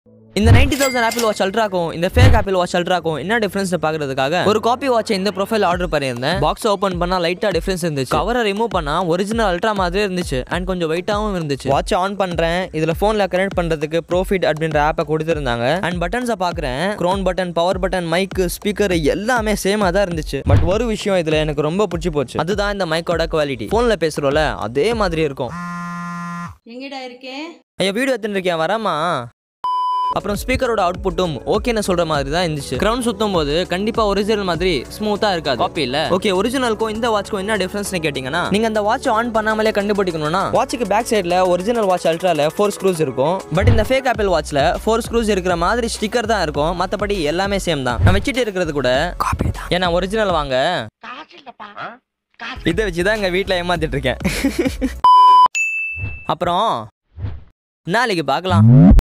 இந்த ninety thousand Apple watch அல்ட்ராக்கும் இந்த ஃபேக் ஆப்பிள் வாட்ச் அல்ட்ராக்கும் என்ன டிஃபரன்ஸ் பாக்குறதுக்காக ஒரு காப்பி வாட்சை இந்த ப்ரொஃபைல் ஆர்டர் பண்ணியிருந்தேன் பாக்ஸ் ஓப்பன் பண்ணா லைட்டா டிஃபரன்ஸ் இருந்துச்சு கவரை ரிமூவ் பண்ணா ஒரிஜினல் அல்ட்ரா மாதிரி இருந்துச்சு அண்ட் கொஞ்சம் வெயிட்டாவும் இருந்துச்சு வாட்ச் ஆன் பண்றேன் இதுல போன்ல கனெக்ட் பண்றதுக்கு ப்ரோஃபிட் அப்படின்ற ஆப்பை கொடுத்துருந்தாங்க அண்ட் பட்டன்ஸை பாக்குறேன் crown button power button mic speaker எல்லாமே சேமா தான் இருந்துச்சு பட் ஒரு விஷயம் இதுல எனக்கு ரொம்ப பிடிச்சி போச்சு அதுதான் இந்த மைக்கோட குவாலிட்டி போன்ல பேசுறோம்ல அதே மாதிரி இருக்கும் எங்கடா இருக்கே ஐயா வீடியோ எடுத்துட்டு இருக்கேன் வரமா அப்புறம் ஸ்பீக்கரோட அவுட்புட்டும் ஓகேன்னு சொல்ற மாதிரி தான் இருந்துச்சு கிரவுண்ட் சுத்தும் போது கண்டிப்பா ஒரிஜினல் மாதிரி ஸ்மூத்தா இருக்காது காப்பி இல்ல ஓகே ஒரிஜினலுக்கும் இந்த வாட்ச்க்கும் என்ன டிஃபரன்ஸ்னு கேட்டீங்கன்னா நீங்க அந்த வாட்ச் ஆன் பண்ணாமலே கண்டுபிடிக்கணும்னா வாட்சுக்கு பேக் சைடுல ஒரிஜினல் வாட்ச் அல்ட்ரால ஃபோர் ஸ்க்ரூஸ் இருக்கும் பட் இந்த ஃபேக் ஆப்பிள் வாட்ச்ல ஃபோர் ஸ்க்ரூஸ் இருக்கிற மாதிரி ஸ்டிக்கர் தான் இருக்கும் மத்தபடி எல்லாமே சேம் தான் நான் வச்சுட்டு இருக்கிறது கூட காப்பி தான் ஏன்னா ஒரிஜினல் வாங்க இதை வச்சு தான் எங்க வீட்டில் ஏமாத்திட்டு இருக்கேன் அப்புறம் நாளைக்கு பார்க்கலாம்